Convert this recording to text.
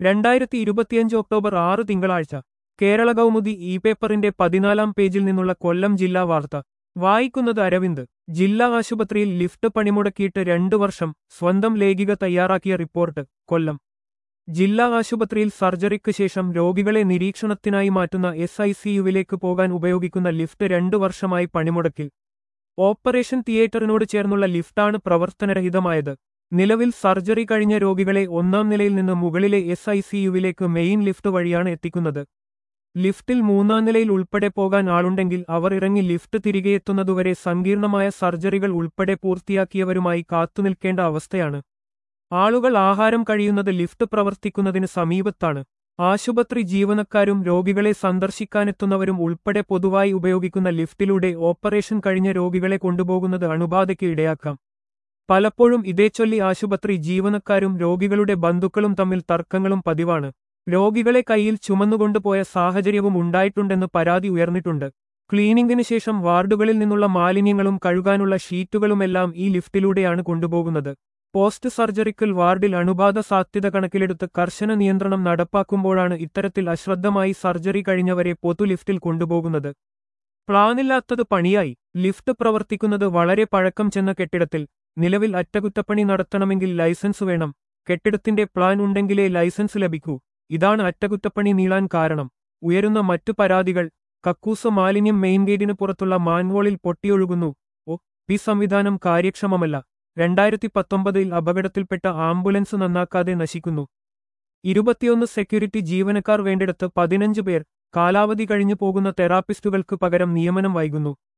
രണ്ടായിരത്തി ഇരുപത്തിയഞ്ച് ഒക്ടോബർ ആറ് തിങ്കളാഴ്ച കേരള കൗമുദി ഇ പേപ്പറിന്റെ പതിനാലാം പേജിൽ നിന്നുള്ള കൊല്ലം ജില്ലാ വാർത്ത വായിക്കുന്നത് അരവിന്ദ് ജില്ലാ ആശുപത്രിയിൽ ലിഫ്റ്റ് പണിമുടക്കിയിട്ട് രണ്ടു വർഷം സ്വന്തം ലേഖിക തയ്യാറാക്കിയ റിപ്പോർട്ട് കൊല്ലം ജില്ലാ ആശുപത്രിയിൽ സർജറിക്ക് ശേഷം രോഗികളെ നിരീക്ഷണത്തിനായി മാറ്റുന്ന എസ് ഐ സിയുവിലേക്ക് പോകാൻ ഉപയോഗിക്കുന്ന ലിഫ്റ്റ് രണ്ടു വർഷമായി പണിമുടക്കിൽ ഓപ്പറേഷൻ തിയേറ്ററിനോട് ചേർന്നുള്ള ലിഫ്റ്റാണ് പ്രവർത്തനരഹിതമായത് നിലവിൽ സർജറി കഴിഞ്ഞ രോഗികളെ ഒന്നാം നിലയിൽ നിന്ന് മുകളിലെ എസ് ഐ സിയുവിലേക്ക് മെയിൻ ലിഫ്റ്റ് വഴിയാണ് എത്തിക്കുന്നത് ലിഫ്റ്റിൽ മൂന്നാം നിലയിൽ ഉൾപ്പെടെ പോകാൻ ആളുണ്ടെങ്കിൽ അവർ ഇറങ്ങി ലിഫ്റ്റ് തിരികെ എത്തുന്നതുവരെ സങ്കീർണമായ സർജറികൾ ഉൾപ്പെടെ പൂർത്തിയാക്കിയവരുമായി കാത്തുനിൽക്കേണ്ട അവസ്ഥയാണ് ആളുകൾ ആഹാരം കഴിയുന്നത് ലിഫ്റ്റ് പ്രവർത്തിക്കുന്നതിന് സമീപത്താണ് ആശുപത്രി ജീവനക്കാരും രോഗികളെ സന്ദർശിക്കാനെത്തുന്നവരും ഉൾപ്പെടെ പൊതുവായി ഉപയോഗിക്കുന്ന ലിഫ്റ്റിലൂടെ ഓപ്പറേഷൻ കഴിഞ്ഞ രോഗികളെ കൊണ്ടുപോകുന്നത് അണുബാധയ്ക്ക് ഇടയാക്കാം പലപ്പോഴും ഇതേച്ചൊല്ലി ആശുപത്രി ജീവനക്കാരും രോഗികളുടെ ബന്ധുക്കളും തമ്മിൽ തർക്കങ്ങളും പതിവാണ് രോഗികളെ കയ്യിൽ ചുമന്നുകൊണ്ടുപോയ സാഹചര്യവും ഉണ്ടായിട്ടുണ്ടെന്ന് പരാതി ഉയർന്നിട്ടുണ്ട് ക്ലീനിംഗിന് ശേഷം വാർഡുകളിൽ നിന്നുള്ള മാലിന്യങ്ങളും കഴുകാനുള്ള ഷീറ്റുകളുമെല്ലാം ഈ ലിഫ്റ്റിലൂടെയാണ് കൊണ്ടുപോകുന്നത് പോസ്റ്റ് സർജറിക്കൽ വാർഡിൽ അണുബാധ സാധ്യത കണക്കിലെടുത്ത് കർശന നിയന്ത്രണം നടപ്പാക്കുമ്പോഴാണ് ഇത്തരത്തിൽ അശ്രദ്ധമായി സർജറി കഴിഞ്ഞവരെ പൊതു ലിഫ്റ്റിൽ കൊണ്ടുപോകുന്നത് പ്ലാനില്ലാത്തത് പണിയായി ലിഫ്റ്റ് പ്രവർത്തിക്കുന്നത് വളരെ പഴക്കം ചെന്ന കെട്ടിടത്തിൽ നിലവിൽ അറ്റകുറ്റപ്പണി നടത്തണമെങ്കിൽ ലൈസൻസ് വേണം കെട്ടിടത്തിന്റെ പ്ലാൻ ഉണ്ടെങ്കിലേ ലൈസൻസ് ലഭിക്കൂ ഇതാണ് അറ്റകുറ്റപ്പണി നീളാൻ കാരണം ഉയരുന്ന മറ്റു പരാതികൾ കക്കൂസ് മാലിന്യം മെയിൻ ഗേറ്റിന് പുറത്തുള്ള മാൻവോളിൽ പൊട്ടിയൊഴുകുന്നു ഒ പി സംവിധാനം കാര്യക്ഷമമല്ല രണ്ടായിരത്തി പത്തൊമ്പതിൽ അപകടത്തിൽപ്പെട്ട ആംബുലൻസ് നന്നാക്കാതെ നശിക്കുന്നു ഇരുപത്തിയൊന്ന് സെക്യൂരിറ്റി ജീവനക്കാർ വേണ്ടിടത്ത് പതിനഞ്ച് പേർ കാലാവധി കഴിഞ്ഞു പോകുന്ന തെറാപ്പിസ്റ്റുകൾക്ക് പകരം നിയമനം വൈകുന്നു